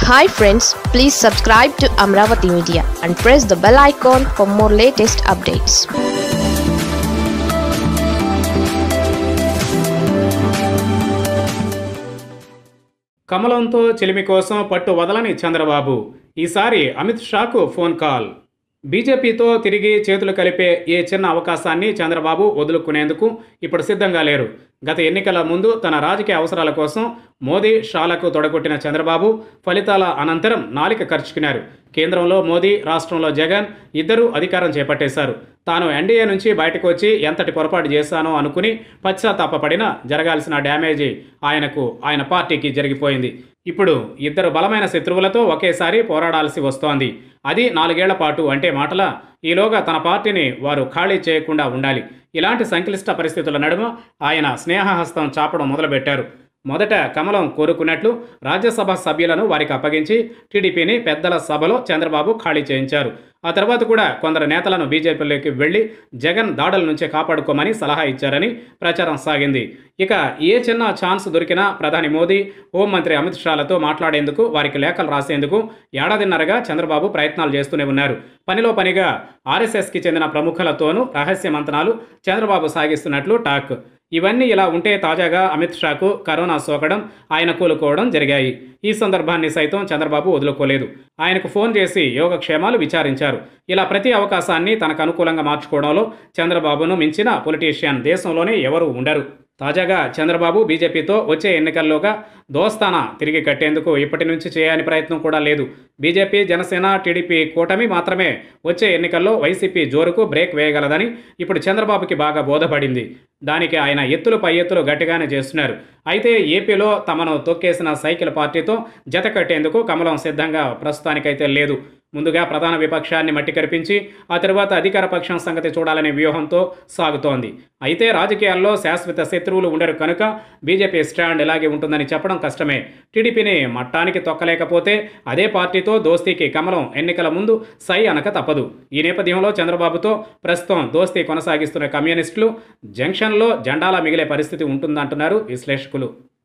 hi friends please subscribe to Amaravati media and press the bell icon for more latest updates కమలంతో చెలిమి కోసం పట్టు వదలని చంద్రబాబు ఈసారి అమిత్ షాకు ఫోన్ కాల్ బీజేపీతో తిరిగి చేతులు కలిపే ఏ చిన్న అవకాశాన్ని చంద్రబాబు వదులుకునేందుకు ఇప్పుడు సిద్ధంగా లేరు గత ఎన్నికల ముందు తన రాజకీయ అవసరాల కోసం మోదీ షాలకు తొడగొట్టిన చంద్రబాబు ఫలితాల అనంతరం నాలిక ఖర్చుకున్నారు కేంద్రంలో మోదీ రాష్ట్రంలో జగన్ ఇద్దరూ అధికారం చేపట్టేశారు తాను ఎన్డీఏ నుంచి బయటకు వచ్చి ఎంతటి పొరపాటు చేశానో అనుకుని పశ్చాత్తాపపడినా జరగాల్సిన డ్యామేజీ ఆయనకు ఆయన పార్టీకి జరిగిపోయింది ఇప్పుడు ఇద్దరు బలమైన శత్రువులతో ఒకేసారి పోరాడాల్సి వస్తోంది అది నాలుగేళ్ల పాటు అంటే మాటల ఈలోగా తన పార్టీని వారు ఖాళీ చేయకుండా ఉండాలి ఇలాంటి సంక్లిష్ట పరిస్థితుల నడుమ ఆయన స్నేహహస్తం చాపడం మొదలుపెట్టారు మొదట కమలం కోరుకున్నట్లు రాజ్యసభ సభ్యులను వారికి అప్పగించి టీడీపీని పెద్దల సభలో చంద్రబాబు ఖాళీ చేయించారు ఆ తర్వాత కూడా కొందరు నేతలను బీజేపీలోకి వెళ్లి జగన్ దాడుల నుంచే కాపాడుకోమని సలహా ఇచ్చారని ప్రచారం సాగింది ఇక ఏ చిన్న ఛాన్స్ దొరికినా ప్రధాని మోదీ హోంమంత్రి అమిత్ షాలతో మాట్లాడేందుకు వారికి లేఖలు రాసేందుకు ఏడాదిన్నరగా చంద్రబాబు ప్రయత్నాలు చేస్తూనే ఉన్నారు పనిలో పనిగా ఆర్ఎస్ఎస్కి చెందిన ప్రముఖులతోనూ రహస్య మంతనాలు చంద్రబాబు సాగిస్తున్నట్లు టాక్ ఇవన్నీ ఇలా ఉంటే తాజాగా అమిత్ షాకు కరోనా సోకడం ఆయన కూలుకోవడం జరిగాయి ఈ సందర్భాన్ని సైతం చంద్రబాబు వదులుకోలేదు ఆయనకు ఫోన్ చేసి యోగక్షేమాలు విచారించారు ఇలా ప్రతి అవకాశాన్ని తనకు అనుకూలంగా మార్చుకోవడంలో చంద్రబాబును మించిన పొలిటీషియన్ దేశంలోనే ఎవరూ ఉండరు తాజాగా చంద్రబాబు బీజేపీతో వచ్చే ఎన్నికల్లోగా దోస్తానా తిరిగి కట్టేందుకు ఇప్పటి నుంచి చేయని ప్రయత్నం కూడా లేదు బీజేపీ జనసేన టీడీపీ కూటమి మాత్రమే వచ్చే ఎన్నికల్లో వైసీపీ జోరుకు బ్రేక్ వేయగలదని ఇప్పుడు చంద్రబాబుకి బాగా బోధపడింది దానికి ఆయన ఎత్తులు పై ఎత్తులు గట్టిగానే చేస్తున్నారు అయితే ఏపీలో తమను తొక్కేసిన సైకిల్ పార్టీతో జత కట్టేందుకు కమలం సిద్ధంగా ప్రస్తుతానికైతే లేదు ముందుగా ప్రధాన విపక్షాన్ని మట్టి కరిపించి ఆ తర్వాత అధికార పక్షం సంగతి చూడాలనే వ్యూహంతో సాగుతోంది అయితే రాజకీయాల్లో శాశ్వత శత్రువులు ఉండరు కనుక బీజేపీ స్టాండ్ ఇలాగే ఉంటుందని చెప్పడం కష్టమే టీడీపీని మట్టానికి తొక్కలేకపోతే అదే పార్టీతో దోస్తీకి కమలం ఎన్నికల ముందు సై అనక తప్పదు ఈ నేపథ్యంలో చంద్రబాబుతో ప్రస్తుతం దోస్తీ కొనసాగిస్తున్న కమ్యూనిస్టులు జంక్షన్లో జెండాలా మిగిలే పరిస్థితి ఉంటుందంటున్నారు విశ్లేషకులు